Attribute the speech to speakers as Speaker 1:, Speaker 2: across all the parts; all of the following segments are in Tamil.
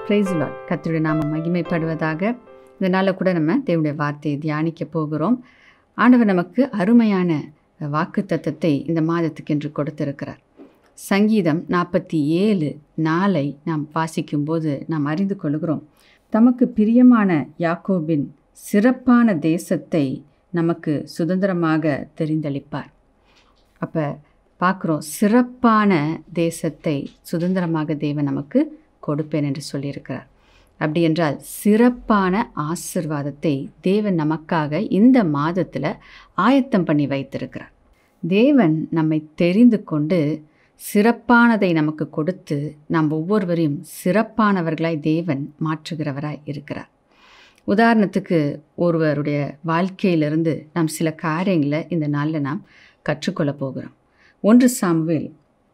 Speaker 1: பிரைஸ் லார்ட் கர்த்தருடைய நாம மகிமைப்படுவதாக இந்த நாளில் கூட நம்ம தேவனுடைய வார்த்தையை தியானிக்க போகிறோம் ஆண்டவர் நமக்கு அருமையான வாக்கு தத்தத்தை இந்த மாதத்துக்கு என்று கொடுத்திருக்கிறார் சங்கீதம் நாற்பத்தி ஏழு நாளை நாம் வாசிக்கும்போது நாம் அறிந்து கொள்கிறோம் தமக்கு பிரியமான யாக்கோபின் சிறப்பான தேசத்தை நமக்கு சுதந்திரமாக தெரிந்தளிப்பார் அப்போ பார்க்குறோம் சிறப்பான தேசத்தை சுதந்திரமாக தேவன் நமக்கு கொடுப்பேன் என்று சொல்லியிருக்கிறார் அப்படி என்றால் சிறப்பான ஆசிர்வாதத்தை தேவன் நமக்காக இந்த மாதத்தில் ஆயத்தம் பண்ணி வைத்திருக்கிறார் தேவன் நம்மை தெரிந்து கொண்டு சிறப்பானதை நமக்கு கொடுத்து நாம் ஒவ்வொருவரையும் சிறப்பானவர்களாய் தேவன் மாற்றுகிறவராய் இருக்கிறார் உதாரணத்துக்கு ஒருவருடைய வாழ்க்கையிலிருந்து நாம் சில காரியங்களை இந்த நாளில் நாம் கற்றுக்கொள்ள போகிறோம் ஒன்று சாமுவேல்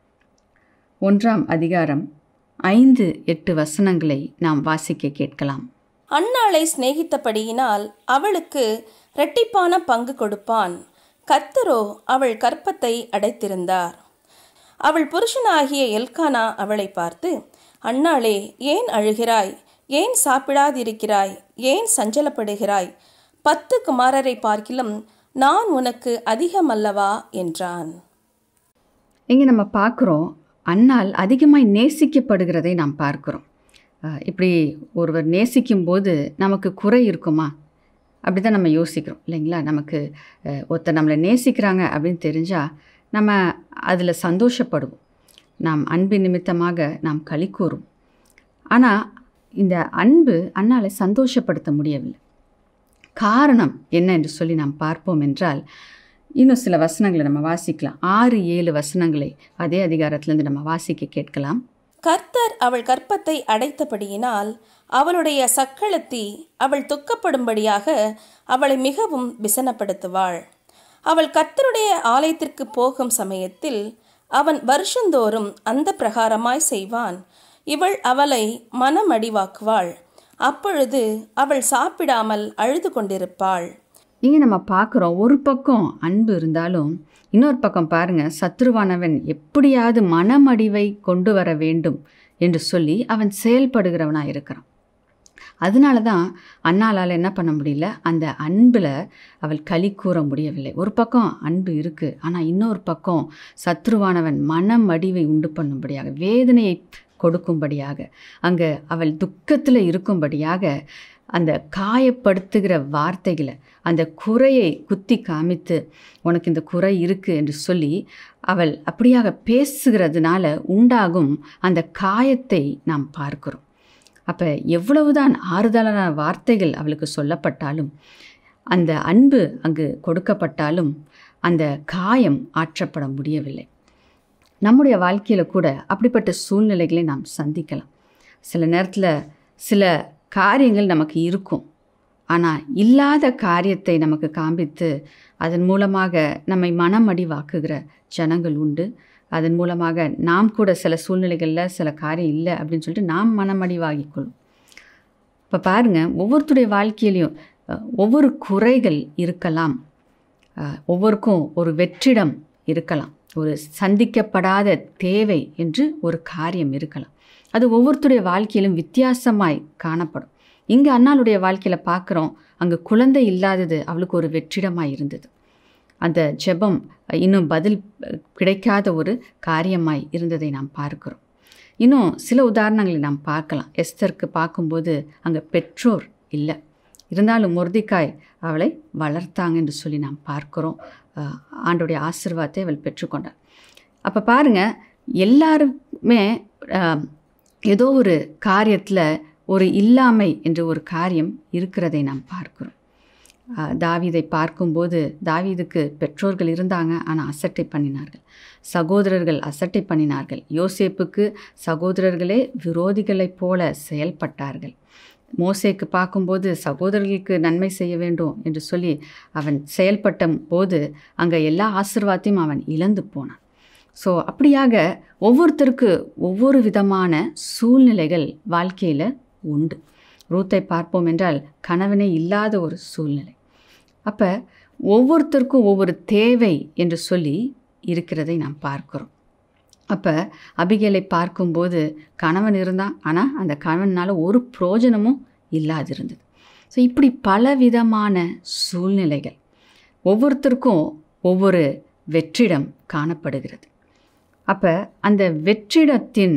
Speaker 1: ஒன்றாம் அதிகாரம் ஐந்து எட்டு வசனங்களை நாம் வாசிக்க கேட்கலாம்
Speaker 2: அன்னாளை சிநேகித்தபடியினால் அவளுக்கு இரட்டிப்பான பங்கு கொடுப்பான் கர்த்தரோ அவள் கற்பத்தை அடைத்திருந்தார் அவள் புருஷனாகிய எல்கானா அவளை பார்த்து அன்னாளே ஏன் அழுகிறாய் ஏன் சாப்பிடாதிருக்கிறாய் ஏன் சஞ்சலப்படுகிறாய் பத்து குமாரரை பார்க்கிலும் நான் உனக்கு அதிகமல்லவா என்றான்
Speaker 1: இங்கே நம்ம பார்க்குறோம் அன்னால் அதிகமாய் நேசிக்கப்படுகிறதை நாம் பார்க்குறோம் அஹ் இப்படி ஒருவர் நேசிக்கும் போது நமக்கு குறை இருக்குமா அப்படி தான் நம்ம யோசிக்கிறோம் இல்லைங்களா நமக்கு அஹ், ஒருத்தர் நம்மளை நேசிக்கிறாங்க அப்படின்னு தெரிஞ்சால் நம்ம அதில் சந்தோஷப்படுவோம் நாம் அன்பு நிமித்தமாக நாம் களி கூறும் ஆனால் இந்த அன்பு அன்னாலை சந்தோஷப்படுத்த முடியவில்லை காரணம் என்ன என்று சொல்லி நாம் பார்ப்போம் என்றால் இன்னும் சில வசனங்களை நம்ம வாசிக்கலாம் ஆறு ஏழு வசனங்களை அதே அதிகாரத்திலிருந்து நம்ம வாசிக்க கேட்கலாம்
Speaker 2: கர்த்தர் அவள் கற்பத்தை அடைத்தபடியினால் அவளுடைய சக்களத்தி அவள் துக்கப்படும்படியாக அவளை மிகவும் விசனப்படுத்துவாள் அவள் கர்த்தருடைய ஆலயத்திற்கு போகும் சமயத்தில் அவன் வருஷந்தோறும் அந்த பிரகாரமாய் செய்வான் இவள் அவளை மனமடிவாக்குவாள் அப்பொழுது அவள் சாப்பிடாமல் அழுது கொண்டிருப்பாள்
Speaker 1: இங்கே நம்ம பார்க்குறோம் ஒரு பக்கம் அன்பு இருந்தாலும் இன்னொரு பக்கம் பாருங்க சத்ருவானவன் எப்படியாவது மனமடிவை கொண்டு வர வேண்டும் என்று சொல்லி அவன் செயல்படுகிறவனாக இருக்கிறான் அதனால தான் அண்ணாளால் என்ன பண்ண முடியல அந்த அன்பில் அவள் களி கூற முடியவில்லை ஒரு பக்கம் அன்பு இருக்குது ஆனால் இன்னொரு பக்கம் சத்ருவானவன் மனமடிவை உண்டு பண்ணும்படியாக வேதனையை கொடுக்கும்படியாக அங்கே அவள் துக்கத்தில் இருக்கும்படியாக அந்த காயப்படுத்துகிற வார்த்தைகளை அந்த குறையை குத்தி காமித்து உனக்கு இந்த குறை இருக்குது என்று சொல்லி அவள் அப்படியாக பேசுகிறதுனால உண்டாகும் அந்த காயத்தை நாம் பார்க்கிறோம் அப்போ எவ்வளவுதான் ஆறுதலான வார்த்தைகள் அவளுக்கு சொல்லப்பட்டாலும் அந்த அன்பு அங்கு கொடுக்கப்பட்டாலும் அந்த காயம் ஆற்றப்பட முடியவில்லை நம்முடைய வாழ்க்கையில் கூட அப்படிப்பட்ட சூழ்நிலைகளை நாம் சந்திக்கலாம் சில நேரத்தில் சில காரியங்கள் நமக்கு இருக்கும் ஆனால் இல்லாத காரியத்தை நமக்கு காண்பித்து அதன் மூலமாக நம்மை மனமடிவாக்குகிற ஜனங்கள் உண்டு அதன் மூலமாக நாம் கூட சில சூழ்நிலைகளில் சில காரியம் இல்லை அப்படின்னு சொல்லிட்டு நாம் மனமடிவாகிக்கொள்ளும் இப்போ பாருங்கள் ஒவ்வொருத்தருடைய வாழ்க்கையிலையும் அஹ், ஒவ்வொரு குறைகள் இருக்கலாம் அஹ், ஒவ்வொருக்கும் ஒரு வெற்றிடம் இருக்கலாம் ஒரு சந்திக்கப்படாத தேவை என்று ஒரு காரியம் இருக்கலாம் அது ஒவ்வொருத்தருடைய வாழ்க்கையிலும் வித்தியாசமாய் காணப்படும் இங்கே அண்ணாளுடைய வாழ்க்கையில் பார்க்குறோம் அங்கே குழந்தை இல்லாதது அவளுக்கு ஒரு வெற்றிடமாய் இருந்தது அந்த ஜெபம் இன்னும் பதில் கிடைக்காத ஒரு காரியமாய் இருந்ததை நாம் பார்க்கிறோம் இன்னும் சில உதாரணங்களை நாம் பார்க்கலாம் எஸ்தருக்கு பார்க்கும்போது அங்கே பெற்றோர் இல்லை இருந்தாலும் முருதிக்காய் அவளை வளர்த்தாங்க என்று சொல்லி நாம் பார்க்கிறோம் அஹ், ஆண்டோடைய ஆசீர்வாதத்தை அவள் பெற்றுக்கொண்டாள் அப்போ பாருங்கள் எல்லாருமே அஹ், ஏதோ ஒரு காரியத்தில் ஒரு இல்லாமை என்ற ஒரு காரியம் இருக்கிறதை நாம் பார்க்கிறோம் அஹ், தாவீதை பார்க்கும்போது தாவீதுக்கு பெற்றோர்கள் இருந்தாங்க ஆனால் அசட்டை பண்ணினார்கள் சகோதரர்கள் அசட்டை பண்ணினார்கள் யோசேப்புக்கு சகோதரர்களே விரோதிகளைப் போல செயல்பட்டார்கள் மோசேக்கு பார்க்கும்போது சகோதரர்களுக்கு நன்மை செய்ய வேண்டும் என்று சொல்லி அவன் செயல்பட்ட போது அங்கே எல்லா ஆசீர்வாதத்தையும் அவன் இழந்து போனான் ஸோ அப்படியாக ஒவ்வொருத்தருக்கு ஒவ்வொரு விதமான சூழ்நிலைகள் வாழ்க்கையில் உண்டு ரூத்தை பார்ப்போம் என்றால் கணவனே இல்லாத ஒரு சூழ்நிலை அப்போ ஒவ்வொருத்தருக்கும் ஒவ்வொரு தேவை என்று சொல்லி இருக்கிறதை நாம் பார்க்கிறோம் அப்போ அபிகேலை பார்க்கும்போது கணவன் இருந்தான் ஆனால் அந்த கணவனால் ஒரு பிரயோஜனமும் இல்லாதிருந்தது ஸோ இப்படி பலவிதமான சூழ்நிலைகள் ஒவ்வொருத்தருக்கும் ஒவ்வொரு வெற்றிடம் காணப்படுகிறது அப்போ அந்த வெற்றிடத்தின்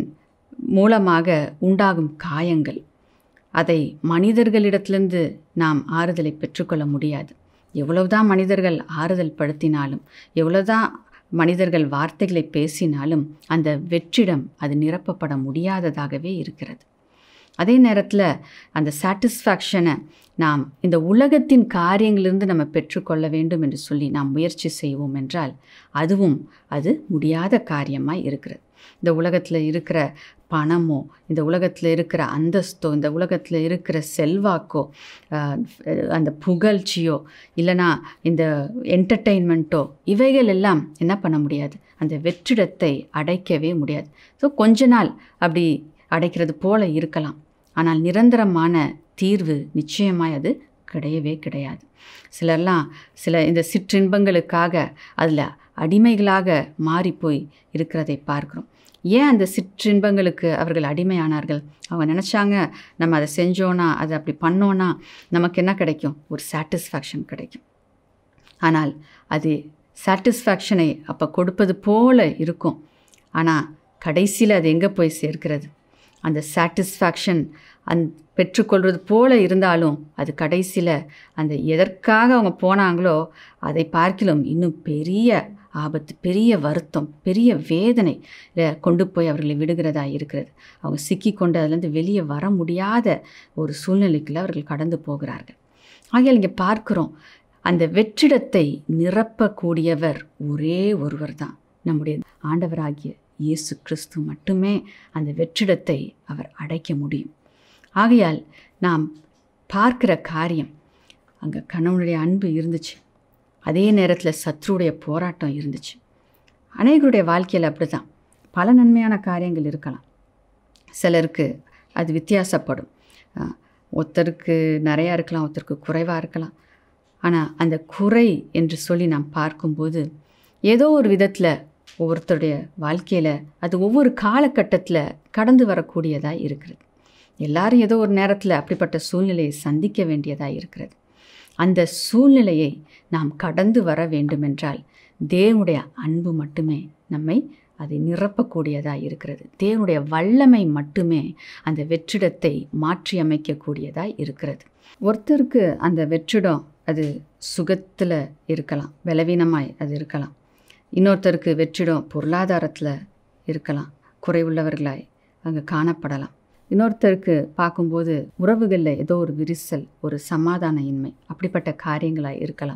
Speaker 1: மூலமாக உண்டாகும் காயங்கள் அதை மனிதர்களிடத்திலிருந்து நாம் ஆறுதலை பெற்றுக்கொள்ள முடியாது எவ்வளவுதான் மனிதர்கள் ஆறுதல் படுத்தினாலும் எவ்வளவுதான் மனிதர்கள் வார்த்தைகளை பேசினாலும் அந்த வெற்றிடம் அது நிரப்பப்பட முடியாததாகவே இருக்கிறது அதே நேரத்தில் அந்த சாட்டிஸ்ஃபேக்ஷனை நாம் இந்த உலகத்தின் காரியங்களிலிருந்து நம்ம பெற்றுக்கொள்ள வேண்டும் என்று சொல்லி நாம் முயற்சி செய்வோம் என்றால் அதுவும் அது முடியாத காரியமாக இருக்கிறது இந்த உலகத்தில் இருக்கிற பணமோ இந்த உலகத்தில் இருக்கிற அந்தஸ்தோ இந்த உலகத்தில் இருக்கிற செல்வாக்கோ ஆஹ், அந்த புகழ்ச்சியோ இல்லைனா இந்த என்டர்டெயின்மெண்ட்டோ இவைகள் எல்லாம் என்ன பண்ண முடியாது அந்த வெற்றிடத்தை அடைக்கவே முடியாது ஸோ கொஞ்ச நாள் அப்படி அடைக்கிறது போல இருக்கலாம் ஆனால் நிரந்தரமான தீர்வு நிச்சயமாய் அது கிடையவே கிடையாது சிலர்லாம் சில இந்த சிற்றின்பங்களுக்காக அதில் அடிமைகளாக மாறிப்போய் இருக்கிறதை பார்க்குறோம் ஏன் அந்த சிற்றின்பங்களுக்கு அவர்கள் அடிமையானார்கள் அவங்க நினச்சாங்க நம்ம அதை செஞ்சோன்னா அதை அப்படி பண்ணோன்னா நமக்கு என்ன கிடைக்கும் ஒரு சாட்டிஸ்ஃபேக்ஷன் கிடைக்கும் ஆனால் அது சாட்டிஸ்ஃபேக்ஷனை அப்போ கொடுப்பது போல இருக்கும் ஆனால் கடைசியில் அது எங்கே போய் சேர்க்கிறது அந்த சாட்டிஸ்ஃபேக்ஷன் அந் பெற்றுக்கொள்வது போல இருந்தாலும் அது கடைசியில் அந்த எதற்காக அவங்க போனாங்களோ அதை பார்க்கிலும் இன்னும் பெரிய ஆபத்து பெரிய வருத்தம் பெரிய வேதனை கொண்டு போய் அவர்களை விடுகிறதா இருக்கிறது அவங்க சிக்கிக்கொண்டு அதுலேருந்து வெளியே வர முடியாத ஒரு சூழ்நிலைக்குள்ள அவர்கள் கடந்து போகிறார்கள் ஆகையால் இங்கே பார்க்கிறோம் அந்த வெற்றிடத்தை நிரப்பக்கூடியவர் ஒரே ஒருவர் தான் நம்முடைய ஆண்டவராகிய இயேசு கிறிஸ்து மட்டுமே அந்த வெற்றிடத்தை அவர் அடைக்க முடியும் ஆகையால் நாம் பார்க்கிற காரியம் அங்கே கணவனுடைய அன்பு இருந்துச்சு அதே நேரத்தில் சத்ருடைய போராட்டம் இருந்துச்சு அநேகருடைய வாழ்க்கையில் அப்படி தான் பல நன்மையான காரியங்கள் இருக்கலாம் சிலருக்கு அது வித்தியாசப்படும் அஹ், ஒருத்தருக்கு நிறையா இருக்கலாம் ஒருத்தருக்கு குறைவாக இருக்கலாம் ஆனால் அந்த குறை என்று சொல்லி நாம் பார்க்கும்போது ஏதோ ஒரு விதத்தில் ஒவ்வொருத்தருடைய வாழ்க்கையில் அது ஒவ்வொரு காலகட்டத்தில் கடந்து வரக்கூடியதாக இருக்கிறது எல்லாரும் ஏதோ ஒரு நேரத்தில் அப்படிப்பட்ட சூழ்நிலையை சந்திக்க வேண்டியதாக இருக்கிறது அந்த சூழ்நிலையை நாம் கடந்து வர வேண்டுமென்றால் தேவனுடைய அன்பு மட்டுமே நம்மை அதை நிரப்பக்கூடியதாக இருக்கிறது தேவனுடைய வல்லமை மட்டுமே அந்த வெற்றிடத்தை மாற்றி அமைக்கக்கூடியதாக இருக்கிறது ஒருத்தருக்கு அந்த வெற்றிடம் அது சுகத்தில் இருக்கலாம் பலவீனமாய் அது இருக்கலாம் இன்னொருத்தருக்கு வெற்றிடம் பொருளாதாரத்தில் இருக்கலாம் குறைவுள்ளவர்களாய் அங்கே காணப்படலாம் இன்னொருத்தருக்கு பார்க்கும்போது உறவுகளில் ஏதோ ஒரு விரிசல் ஒரு சமாதான இன்மை அப்படிப்பட்ட காரியங்களாக இருக்கலாம்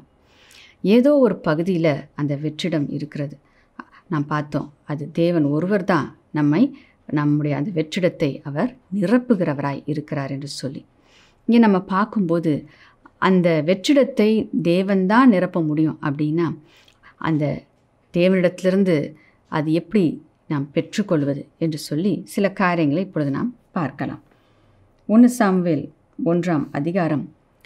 Speaker 1: ஏதோ ஒரு பகுதியில் அந்த வெற்றிடம் இருக்கிறது நாம் பார்த்தோம் அது தேவன் ஒருவர் தான் நம்மை நம்முடைய அந்த வெற்றிடத்தை அவர் நிரப்புகிறவராய் இருக்கிறார் என்று சொல்லி இங்கே நம்ம பார்க்கும்போது அந்த வெற்றிடத்தை தேவன்தான் நிரப்ப முடியும் அப்படின்னா அந்த தேவனிடத்திலிருந்து அது எப்படி நாம் பெற்றுக்கொள்வது என்று சொல்லி சில காரியங்களை இப்பொழுது நாம் பார்க்கலாம் ஒன்று சாம்வேல் ஒன்றாம் அதிகாரம்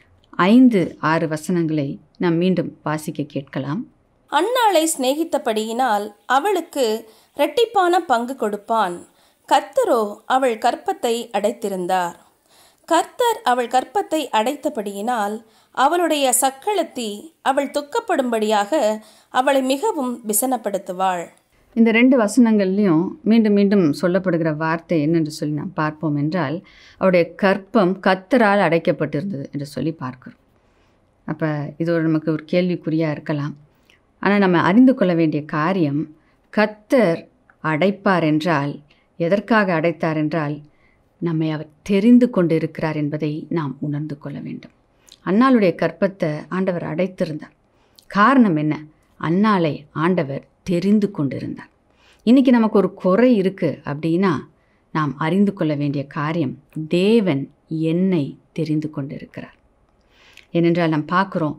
Speaker 1: ஐந்து ஆறு வசனங்களை நாம் மீண்டும் வாசிக்க கேட்கலாம்
Speaker 2: அன்னாளை சிநேகித்தபடியினால் அவளுக்கு இரட்டிப்பான பங்கு கொடுப்பான் கர்த்தரோ அவள் கற்பத்தை அடைத்திருந்தார் கர்த்தர் அவள் கற்பத்தை அடைத்தபடியினால் அவளுடைய சக்களத்தி அவள் துக்கப்படும்படியாக அவளை மிகவும் விசனப்படுத்துவாள்
Speaker 1: இந்த ரெண்டு வசனங்கள்லையும் மீண்டும் மீண்டும் சொல்லப்படுகிற வார்த்தை என்னென்று சொல்லி நாம் பார்ப்போம் என்றால் அவருடைய கற்பம் கத்தரால் அடைக்கப்பட்டிருந்தது என்று சொல்லி பார்க்கிறோம் அப்போ இது ஒரு நமக்கு ஒரு கேள்விக்குறியாக இருக்கலாம் ஆனால் நம்ம அறிந்து கொள்ள வேண்டிய காரியம் கத்தர் அடைப்பார் என்றால் எதற்காக அடைத்தார் என்றால் நம்மை அவர் தெரிந்து கொண்டு இருக்கிறார் என்பதை நாம் உணர்ந்து கொள்ள வேண்டும் அன்னாளுடைய கற்பத்தை ஆண்டவர் அடைத்திருந்தார் காரணம் என்ன அன்னாளை ஆண்டவர் தெரிந்து கொண்டிருந்தார் இன்றைக்கி நமக்கு ஒரு குறை இருக்குது அப்படின்னா நாம் அறிந்து கொள்ள வேண்டிய காரியம் தேவன் என்னை தெரிந்து கொண்டிருக்கிறார் ஏனென்றால் நாம் பார்க்குறோம்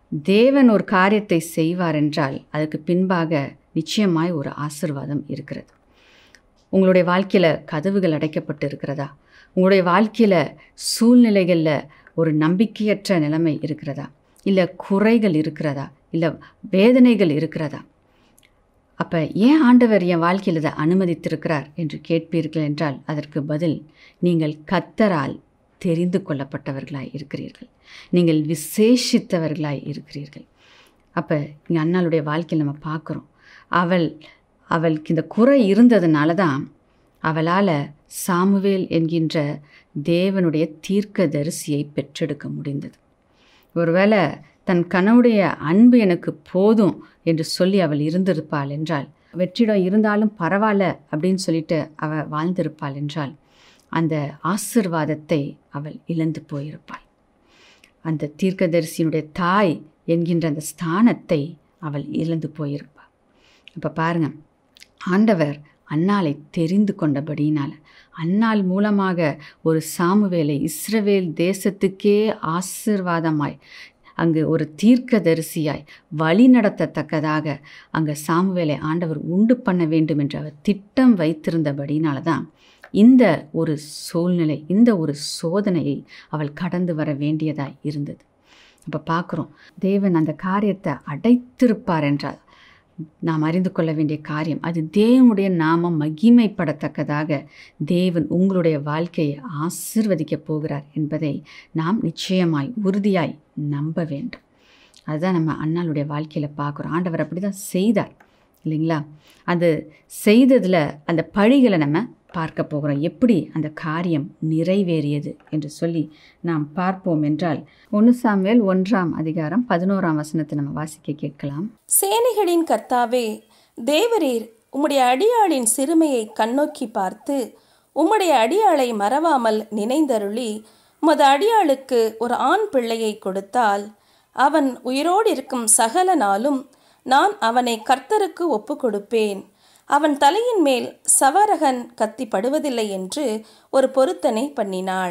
Speaker 1: தேவன் ஒரு காரியத்தை செய்வார் என்றால் அதுக்கு பின்பாக நிச்சயமாய் ஒரு ஆசிர்வாதம் இருக்கிறது உங்களுடைய வாழ்க்கையில் கதவுகள் அடைக்கப்பட்டு இருக்கிறதா உங்களுடைய வாழ்க்கையில் சூழ்நிலைகளில் ஒரு நம்பிக்கையற்ற நிலைமை இருக்கிறதா இல்லை குறைகள் இருக்கிறதா இல்லை வேதனைகள் இருக்கிறதா அப்போ ஏன் ஆண்டவர் என் வாழ்க்கையில் இதை அனுமதித்திருக்கிறார் என்று கேட்பீர்கள் என்றால் அதற்கு பதில் நீங்கள் கத்தரால் தெரிந்து கொள்ளப்பட்டவர்களாய் இருக்கிறீர்கள் நீங்கள் விசேஷித்தவர்களாய் இருக்கிறீர்கள் அப்போ இங்கே அண்ணாளுடைய வாழ்க்கையில் நம்ம பார்க்குறோம் அவள் அவளுக்கு இந்த குறை இருந்ததுனால தான் அவளால் சாமுவேல் என்கின்ற தேவனுடைய தீர்க்க தரிசியை பெற்றெடுக்க முடிந்தது ஒருவேளை தன் கணவுடைய அன்பு எனக்கு போதும் என்று சொல்லி அவள் இருந்திருப்பாள் என்றால் வெற்றிடம் இருந்தாலும் பரவாயில்ல அப்படின்னு சொல்லிட்டு அவள் வாழ்ந்திருப்பாள் என்றால் அந்த ஆசிர்வாதத்தை அவள் இழந்து போயிருப்பாள் அந்த தீர்க்கதரிசியினுடைய தாய் என்கின்ற அந்த ஸ்தானத்தை அவள் இழந்து போயிருப்பாள் அப்போ பாருங்க ஆண்டவர் அன்னாளை தெரிந்து கொண்டபடியினால் அன்னாள் மூலமாக ஒரு சாமுவேலை இஸ்ரவேல் தேசத்துக்கே ஆசிர்வாதமாய் அங்கு ஒரு தீர்க்கதரிசியாய் வழி நடத்தத்தக்கதாக அங்கே சாமுவேலை ஆண்டவர் உண்டு பண்ண வேண்டும் என்று அவர் திட்டம் வைத்திருந்தபடினால தான் இந்த ஒரு சூழ்நிலை இந்த ஒரு சோதனையை அவள் கடந்து வர வேண்டியதாய் இருந்தது அப்போ பார்க்குறோம் தேவன் அந்த காரியத்தை அடைத்திருப்பார் என்றால் நாம் அறிந்து கொள்ள வேண்டிய காரியம் அது தேவனுடைய நாமம் மகிமைப்படத்தக்கதாக தேவன் உங்களுடைய வாழ்க்கையை ஆசிர்வதிக்கப் போகிறார் என்பதை நாம் நிச்சயமாய் உறுதியாய் நம்ப வேண்டும் அதுதான் நம்ம அண்ணாளுடைய வாழ்க்கையில் பார்க்குறோம் ஆண்டவர் அப்படி தான் செய்தார் இல்லைங்களா அது செய்ததில் அந்த பழிகளை நம்ம பார்க்க போகிறோம் எப்படி அந்த காரியம் நிறைவேறியது என்று சொல்லி நாம் பார்ப்போம் என்றால் ஒன்று சாமுவேல் ஒன்றாம் அதிகாரம் பதினோராம் வசனத்தை நம்ம வாசிக்க கேட்கலாம்
Speaker 2: சேனைகளின் கர்த்தாவே தேவரீர் உம்முடைய அடியாளின் சிறுமையை கண்ணோக்கி பார்த்து உம்முடைய அடியாளை மறவாமல் நினைந்தருளி உமது அடியாளுக்கு ஒரு ஆண் பிள்ளையை கொடுத்தால் அவன் உயிரோடு இருக்கும் சகல நாளும் நான் அவனை கர்த்தருக்கு ஒப்பு கொடுப்பேன் அவன் தலையின் மேல் சவரகன் கத்தி படுவதில்லை என்று ஒரு பொருத்தனை பண்ணினாள்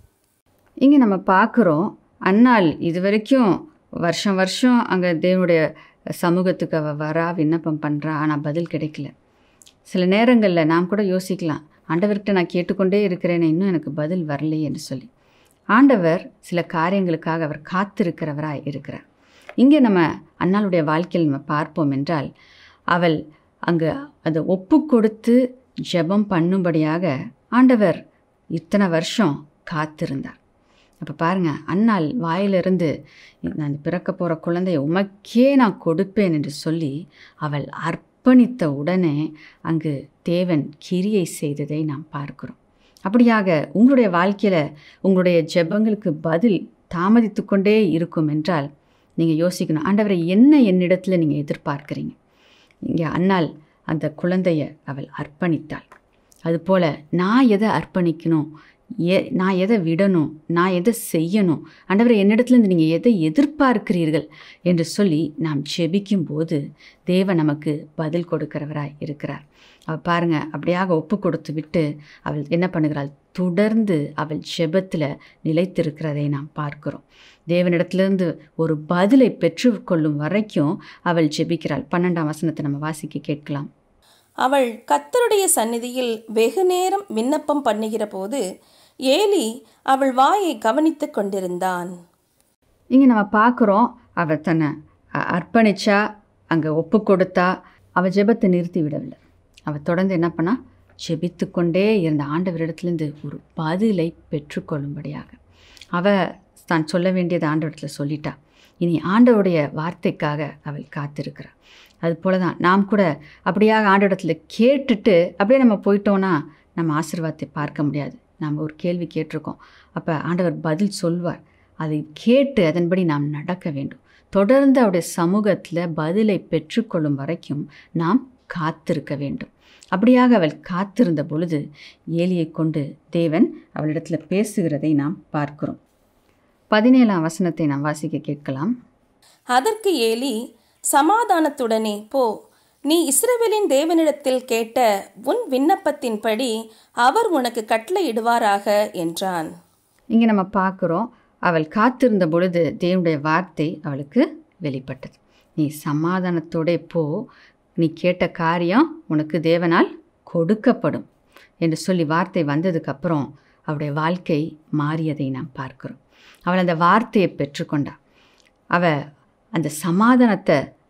Speaker 1: இங்கே நம்ம பார்க்குறோம் அன்னாள் இது வரைக்கும் வருஷம் வருஷம் அங்கே தேவனுடைய சமூகத்துக்கு அவள் வரா விண்ணப்பம் பண்ணுறா ஆனால் பதில் கிடைக்கல சில நேரங்களில் நாம் கூட யோசிக்கலாம் ஆண்டவர்கிட்ட நான் கேட்டுக்கொண்டே இருக்கிறேனே இன்னும் எனக்கு பதில் வரலையே என்று சொல்லி ஆண்டவர் சில காரியங்களுக்காக அவர் காத்திருக்கிறவராய் இருக்கிறார் இங்கே நம்ம அன்னாளுடைய வாழ்க்கையில் நம்ம பார்ப்போம் என்றால் அவள் அங்கே அதை ஒப்பு கொடுத்து ஜெபம் பண்ணும்படியாக ஆண்டவர் இத்தனை வருஷம் காத்திருந்தார் அப்போ பாருங்கள் அண்ணாள் வாயிலிருந்து நான் பிறக்க போகிற குழந்தைய உமக்கே நான் கொடுப்பேன் என்று சொல்லி அவள் அர்ப்பணித்த உடனே அங்கு தேவன் கிரியை செய்ததை நாம் பார்க்கிறோம் அப்படியாக உங்களுடைய வாழ்க்கையில் உங்களுடைய ஜெபங்களுக்கு பதில் தாமதித்து கொண்டே இருக்கும் என்றால் நீங்கள் யோசிக்கணும் ஆண்டவரை என்ன என்னிடத்தில் நீங்கள் எதிர்பார்க்குறீங்க இங்கே அன்னாள் அந்த குழந்தைய அவள் அர்ப்பணித்தாள் அதுபோல் நான் எதை அர்ப்பணிக்கணும் எ நான் எதை விடணும் நான் எதை செய்யணும் ஆண்டவரை என்னிடத்துலேருந்து நீங்கள் எதை எதிர்பார்க்கிறீர்கள் என்று சொல்லி நாம் ஜெபிக்கும் போது தேவன் நமக்கு பதில் கொடுக்கிறவராய் இருக்கிறார் அவள் பாருங்கள் அப்படியாக ஒப்பு கொடுத்து விட்டு அவள் என்ன பண்ணுகிறாள் தொடர்ந்து அவள் ஜெபத்தில் நிலைத்திருக்கிறதை நாம் பார்க்கிறோம் தேவனிடத்திலிருந்து ஒரு பதிலை பெற்றுக்கொள்ளும் வரைக்கும் அவள் ஜெபிக்கிறாள் பன்னெண்டாம் வசனத்தை நம்ம வாசிக்க கேட்கலாம்
Speaker 2: அவள் கத்தருடைய சந்நிதியில் வெகு நேரம் விண்ணப்பம் பண்ணுகிற போது ஏலி அவள் வாயை கவனித்துக் கொண்டிருந்தான்
Speaker 1: இங்கே நம்ம பார்க்குறோம் அவள் தன்னை அ- அர்ப்பணிச்சா அங்கே ஒப்பு கொடுத்தா அவள் ஜெபத்தை நிறுத்தி விடவில்லை அவள் தொடர்ந்து என்ன பண்ணா ஜெபித்து கொண்டே இருந்த ஆண்டவரிடத்துலேருந்து ஒரு பதிலை பெற்றுக்கொள்ளும்படியாக அவள் தான் சொல்ல வேண்டியது ஆண்டவரிடத்தில் சொல்லிட்டா இனி ஆண்டவருடைய வார்த்தைக்காக அவள் காத்திருக்கிறாள் அது போல தான் நாம் கூட அப்படியாக ஆண்டவரிடத்தில் கேட்டுட்டு அப்படியே நம்ம போயிட்டோன்னா நம்ம ஆசீர்வாதத்தை பார்க்க முடியாது நாம் ஒரு கேள்வி கேட்டிருக்கோம் அப்போ ஆண்டவர் பதில் சொல்வார் அதை கேட்டு அதன்படி நாம் நடக்க வேண்டும் தொடர்ந்து அவருடைய சமூகத்தில் பதிலை பெற்றுக்கொள்ளும் வரைக்கும் நாம் காத்திருக்க வேண்டும் அப்படியாக அவள் காத்திருந்த பொழுது ஏலியை கொண்டு தேவன் அவளிடத்தில் பேசுகிறதை நாம் பார்க்கிறோம் பதினேழாம் வசனத்தை நாம் வாசிக்க கேட்கலாம்
Speaker 2: அதற்கு ஏலி சமாதானத்துடனே போ நீ இஸ்ரவேலின் தேவனிடத்தில் கேட்ட உன் விண்ணப்பத்தின்படி அவர் உனக்கு கட்டளையிடுவாராக என்றான்
Speaker 1: இங்கே நம்ம பார்க்குறோம் அவள் காத்திருந்த பொழுது தேவனுடைய வார்த்தை அவளுக்கு வெளிப்பட்டது நீ சமாதானத்தோட போ நீ கேட்ட காரியம் உனக்கு தேவனால் கொடுக்கப்படும் என்று சொல்லி வார்த்தை வந்ததுக்கப்புறம் அவளுடைய வாழ்க்கை மாறியதை நாம் பார்க்கிறோம் அவள் அந்த வார்த்தையை பெற்றுக்கொண்டா அவள் அந்த சமாதானத்தை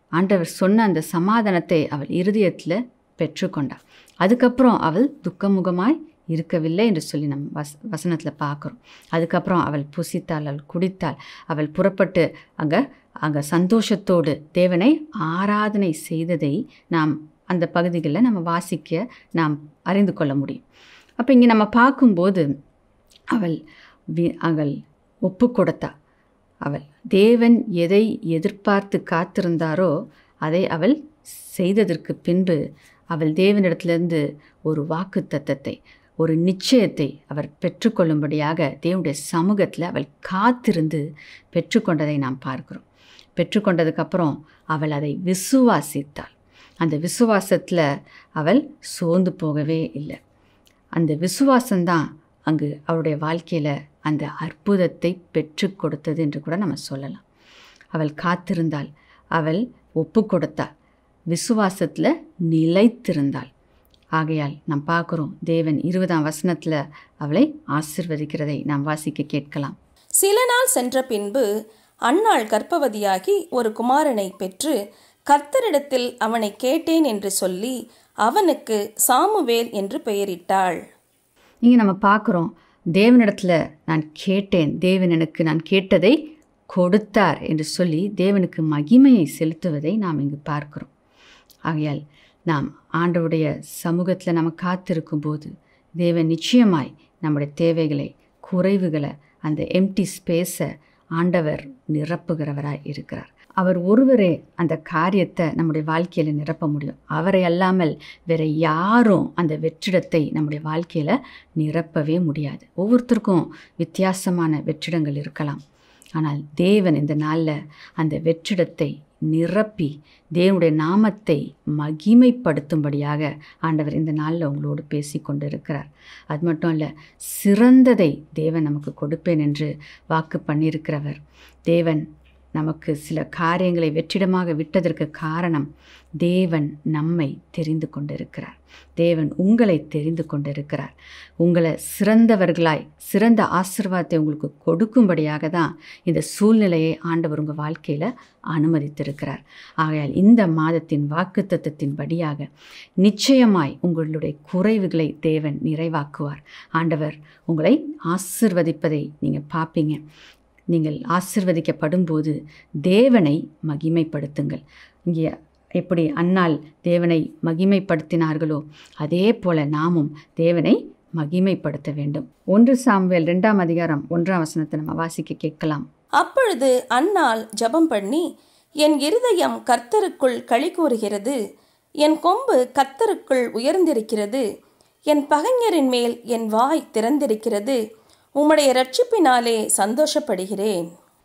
Speaker 1: ஆண்டவர் சொன்ன அந்த சமாதானத்தை அவள் இருதயத்தில் பெற்றுக்கொண்டாள் அதுக்கப்புறம் அவள் துக்கமுகமாய் இருக்கவில்லை என்று சொல்லி நம் வஸ் வசனத்தில் பார்க்குறோம் அதுக்கப்புறம் அவள் புசித்தாள் அவள் குடித்தாள் அவள் புறப்பட்டு அங்கே அங்கே சந்தோஷத்தோடு தேவனை ஆராதனை செய்ததை நாம் அந்த பகுதிகளில் நம்ம வாசிக்க நாம் அறிந்து கொள்ள முடியும் அப்போ இங்கே நம்ம பார்க்கும்போது அவள் வி அவள் ஒப்பு கொடுத்தா அவள் தேவன் எதை எதிர்பார்த்து காத்திருந்தாரோ அதை அவள் செய்ததற்கு பின்பு அவள் தேவனிடத்திலிருந்து ஒரு வாக்கு தத்தத்தை ஒரு நிச்சயத்தை அவர் பெற்றுக்கொள்ளும்படியாக தேவனுடைய சமூகத்தில் அவள் காத்திருந்து பெற்றுக்கொண்டதை நாம் பார்க்கிறோம் பெற்றுக்கொண்டதுக்கப்புறம் அவள் அதை விசுவாசித்தாள் அந்த விசுவாசத்தில் அவள் சோர்ந்து போகவே இல்லை அந்த விசுவாசம்தான் அங்கு அவருடைய வாழ்க்கையில் அந்த அற்புதத்தை பெற்று கொடுத்தது என்று கூட நம்ம சொல்லலாம் அவள் காத்திருந்தாள் அவள் ஒப்பு கொடுத்தாள் விசுவாசத்தில் நிலைத்திருந்தாள் ஆகையால் நாம் பார்க்குறோம் தேவன் இருபதாம் வசனத்தில் அவளை ஆசிர்வதிக்கிறதை நாம் வாசிக்க கேட்கலாம்
Speaker 2: சில நாள் சென்ற பின்பு அன்னாள் கர்ப்பவதியாகி ஒரு குமாரனை பெற்று கர்த்தரிடத்தில் அவனை கேட்டேன் என்று சொல்லி அவனுக்கு சாமுவேல் என்று பெயரிட்டாள்
Speaker 1: இங்கே நம்ம பார்க்குறோம் தேவனிடத்தில் நான் கேட்டேன் தேவன் எனக்கு நான் கேட்டதை கொடுத்தார் என்று சொல்லி தேவனுக்கு மகிமையை செலுத்துவதை நாம் இங்கு பார்க்கிறோம் ஆகையால் நாம் ஆண்டவுடைய சமூகத்தில் நம்ம காத்திருக்கும் போது தேவன் நிச்சயமாய் நம்முடைய தேவைகளை குறைவுகளை அந்த எம்டி ஸ்பேஸை ஆண்டவர் நிரப்புகிறவராய் இருக்கிறார் அவர் ஒருவரே அந்த காரியத்தை நம்முடைய வாழ்க்கையில் நிரப்ப முடியும் அவரை அல்லாமல் வேற யாரும் அந்த வெற்றிடத்தை நம்முடைய வாழ்க்கையில் நிரப்பவே முடியாது ஒவ்வொருத்தருக்கும் வித்தியாசமான வெற்றிடங்கள் இருக்கலாம் ஆனால் தேவன் இந்த நாளில் அந்த வெற்றிடத்தை நிரப்பி தேவனுடைய நாமத்தை மகிமைப்படுத்தும்படியாக ஆண்டவர் இந்த நாளில் உங்களோடு பேசி கொண்டு இருக்கிறார் அது மட்டும் இல்லை சிறந்ததை தேவன் நமக்கு கொடுப்பேன் என்று வாக்கு பண்ணியிருக்கிறவர் தேவன் நமக்கு சில காரியங்களை வெற்றிடமாக விட்டதற்கு காரணம் தேவன் நம்மை தெரிந்து கொண்டிருக்கிறார் தேவன் உங்களை தெரிந்து கொண்டிருக்கிறார் உங்களை சிறந்தவர்களாய் சிறந்த ஆசிர்வாதத்தை உங்களுக்கு கொடுக்கும்படியாக தான் இந்த சூழ்நிலையை ஆண்டவர் உங்கள் வாழ்க்கையில் அனுமதித்திருக்கிறார் ஆகையால் இந்த மாதத்தின் வாக்குத்தத்தின் படியாக நிச்சயமாய் உங்களுடைய குறைவுகளை தேவன் நிறைவாக்குவார் ஆண்டவர் உங்களை ஆசிர்வதிப்பதை நீங்கள் பார்ப்பீங்க நீங்கள் ஆசிர்வதிக்கப்படும் போது தேவனை மகிமைப்படுத்துங்கள் இங்கே எப்படி அன்னால் தேவனை மகிமைப்படுத்தினார்களோ அதே போல நாமும் தேவனை மகிமைப்படுத்த வேண்டும் ஒன்று சாம்வேல் ரெண்டாம் அதிகாரம் ஒன்றாம் வசனத்தை நம்ம வாசிக்க கேட்கலாம்
Speaker 2: அப்பொழுது அன்னாள் ஜெபம் பண்ணி என் இருதயம் கர்த்தருக்குள் களி கூறுகிறது என் கொம்பு கர்த்தருக்குள் உயர்ந்திருக்கிறது என் பகைஞரின் மேல் என் வாய் திறந்திருக்கிறது உம்முடைய ரட்சிப்பினாலே சந்தோஷப்படுகிறேன்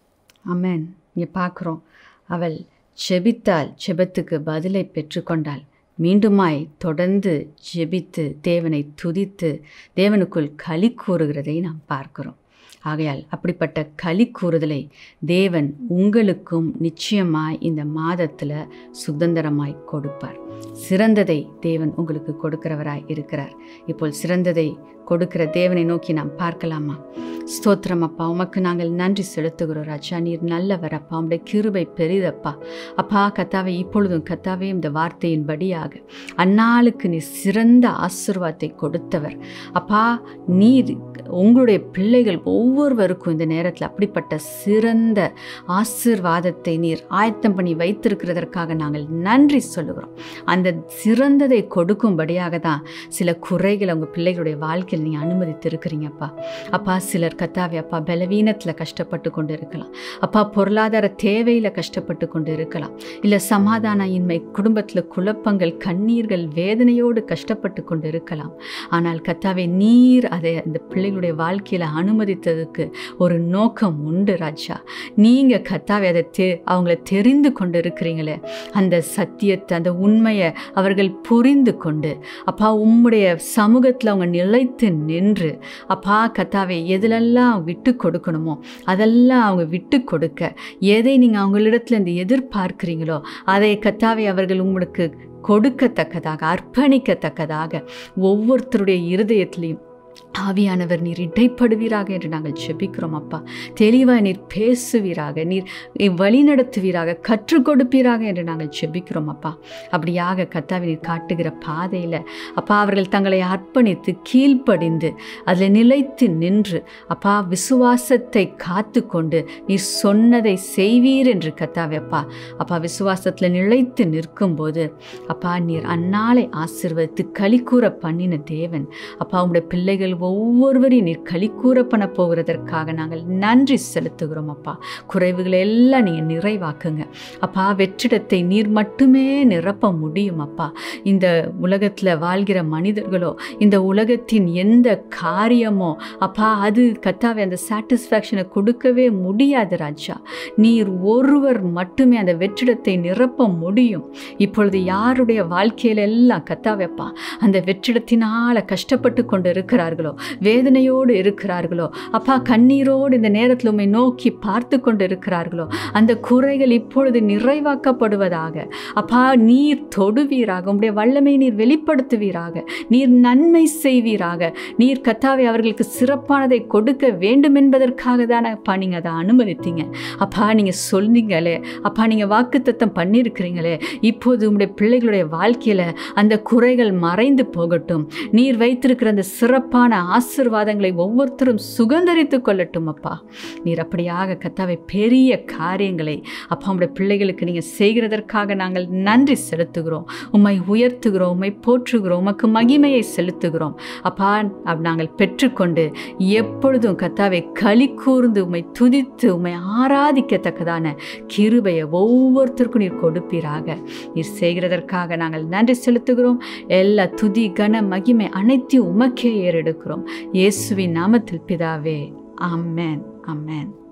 Speaker 1: அமேன் இங்கே பார்க்குறோம் அவள் செபித்தால் செபத்துக்கு பதிலை பெற்றுக்கொண்டாள் மீண்டுமாய் தொடர்ந்து ஜெபித்து தேவனை துதித்து தேவனுக்குள் களி கூறுகிறதை நாம் பார்க்கிறோம் ஆகையால் அப்படிப்பட்ட களி கூறுதலை தேவன் உங்களுக்கும் நிச்சயமாய் இந்த மாதத்தில் சுதந்திரமாய் கொடுப்பார் சிறந்ததை தேவன் உங்களுக்கு கொடுக்கிறவராய் இருக்கிறார் இப்போ சிறந்ததை கொடுக்கிற தேவனை நோக்கி நாம் பார்க்கலாமா ஸ்தோத்திரம் அப்பா உமக்கு நாங்கள் நன்றி செலுத்துகிறோம் ராஜா நீர் நல்லவர் அப்பா உங்களுடைய கிருபை பெரிதப்பா அப்பா கத்தாவை இப்பொழுதும் கத்தாவே இந்த வார்த்தையின்படியாக அந்நாளுக்கு நீர் சிறந்த ஆசிர்வாதத்தை கொடுத்தவர் அப்பா நீர் உங்களுடைய பிள்ளைகள் ஒவ்வொருவருக்கும் இந்த நேரத்தில் அப்படிப்பட்ட சிறந்த ஆசிர்வாதத்தை நீர் ஆயத்தம் பண்ணி வைத்திருக்கிறதற்காக நாங்கள் நன்றி சொல்லுகிறோம் அந்த சிறந்ததை கொடுக்கும்படியாக தான் சில குறைகளை உங்கள் பிள்ளைகளுடைய வாழ்க்கையில் நீங்கள் அனுமதித்திருக்கிறீங்கப்பா அப்பா சிலர் கத்தாவே அப்பா பலவீனத்தில் கஷ்டப்பட்டு கொண்டு இருக்கலாம் அப்பா பொருளாதார தேவையில் கஷ்டப்பட்டு கொண்டு இருக்கலாம் இல்லை சமாதான இன்மை குடும்பத்தில் குழப்பங்கள் கண்ணீர்கள் வேதனையோடு கஷ்டப்பட்டு கொண்டு இருக்கலாம் ஆனால் கத்தாவே நீர் அதை அந்த பிள்ளைகளுடைய வாழ்க்கையில் அனுமதித்ததுக்கு ஒரு நோக்கம் உண்டு ராஜா நீங்கள் கத்தாவே அதை தெ அவங்கள தெரிந்து கொண்டு இருக்கிறீங்களே அந்த சத்தியத்தை அந்த உண்மையை அவர்கள் புரிந்து கொண்டு அப்பா உம்முடைய சமூகத்தில் அவங்க நிலைத்து நின்று அப்பா கத்தாவை எதிலெல்லாம் விட்டு கொடுக்கணுமோ அதெல்லாம் அவங்க விட்டு கொடுக்க எதை நீங்கள் அவங்களிடத்துல இந்த எதிர்பார்க்கிறீங்களோ அதை கத்தாவை அவர்கள் உங்களுக்கு கொடுக்கத்தக்கதாக அர்ப்பணிக்கத்தக்கதாக ஒவ்வொருத்தருடைய இருதயத்திலையும் ஆவியானவர் நீர் இடைப்படுவீராக என்று நாங்கள் செபிக்கிறோம் அப்பா தெளிவாக நீர் பேசுவீராக நீர் வழி நடத்துவீராக கற்றுக் கொடுப்பீராக என்று நாங்கள் செபிக்கிறோம் அப்பா அப்படியாக கத்தாவை நீர் காட்டுகிற பாதையில் அப்பா அவர்கள் தங்களை அர்ப்பணித்து கீழ்ப்படிந்து அதில் நிலைத்து நின்று அப்பா விசுவாசத்தை காத்து கொண்டு நீர் சொன்னதை செய்வீர் என்று கத்தாவே அப்பா அப்பா விசுவாசத்தில் நிலைத்து நிற்கும்போது அப்பா நீர் அந்நாளை ஆசிர்வதித்து களி கூற பண்ணின தேவன் அப்பா உங்களுடைய பிள்ளைகள் ஒவ்வொருவரையும் நீர் களி கூற பண்ண போகிறதற்காக நாங்கள் நன்றி செலுத்துகிறோம் அப்பா குறைவுகளை எல்லாம் நீங்கள் நிறைவாக்குங்க அப்பா வெற்றிடத்தை நீர் மட்டுமே நிரப்ப முடியும் அப்பா இந்த உலகத்தில் வாழ்கிற மனிதர்களோ இந்த உலகத்தின் எந்த காரியமோ அப்பா அது கத்தாவே அந்த சாட்டிஸ்ஃபேக்ஷனை கொடுக்கவே முடியாது ராஜா நீர் ஒருவர் மட்டுமே அந்த வெற்றிடத்தை நிரப்ப முடியும் இப்பொழுது யாருடைய வாழ்க்கையில எல்லாம் கத்தாவைப்பா அந்த வெற்றிடத்தினால கஷ்டப்பட்டு கொண்டு இருக்கிறார்களோ வேதனையோடு இருக்கிறார்களோ அப்பா கண்ணீரோடு இந்த நேரத்தில் உண்மை நோக்கி பார்த்து கொண்டு இருக்கிறார்களோ அந்த குறைகள் இப்பொழுது நிறைவாக்கப்படுவதாக அப்பா நீர் தொடுவீராக உங்களுடைய வல்லமை நீர் வெளிப்படுத்துவீராக நீர் நன்மை செய்வீராக நீர் கத்தாவை அவர்களுக்கு சிறப்பானதை கொடுக்க வேண்டும் என்பதற்காக தானே அப்பா நீங்கள் அதை அனுமதித்தீங்க அப்பா நீங்கள் சொன்னீங்களே அப்பா நீங்கள் வாக்குத்தத்தம் பண்ணியிருக்கிறீங்களே இப்போது உங்களுடைய பிள்ளைகளுடைய வாழ்க்கையில் அந்த குறைகள் மறைந்து போகட்டும் நீர் வைத்திருக்கிற அந்த சிறப்பான ஆசிர்வாதங்களை ஒவ்வொருத்தரும் சுகந்தரித்து கொள்ளட்டும் அப்பா நீர் அப்படியாக கத்தாவை பெரிய காரியங்களை அப்பா உங்களுடைய பிள்ளைகளுக்கு நீங்கள் செய்கிறதற்காக நாங்கள் நன்றி செலுத்துகிறோம் உம்மை உயர்த்துகிறோம் உம்மை போற்றுகிறோம் உமக்கு மகிமையை செலுத்துகிறோம் அப்பா அப் நாங்கள் பெற்றுக்கொண்டு எப்பொழுதும் கத்தாவை களி கூர்ந்து உம்மை துதித்து உம்மை ஆராதிக்கத்தக்கதான கிருபையை ஒவ்வொருத்தருக்கும் நீர் கொடுப்பீராக நீர் செய்கிறதற்காக நாங்கள் நன்றி செலுத்துகிறோம் எல்லா துதி கன மகிமை அனைத்தையும் உமக்கே ஏறெடுக்கிறோம் இயேசுவின் நாமத்தில் பிதாவே அம்மேன் அம்மேன்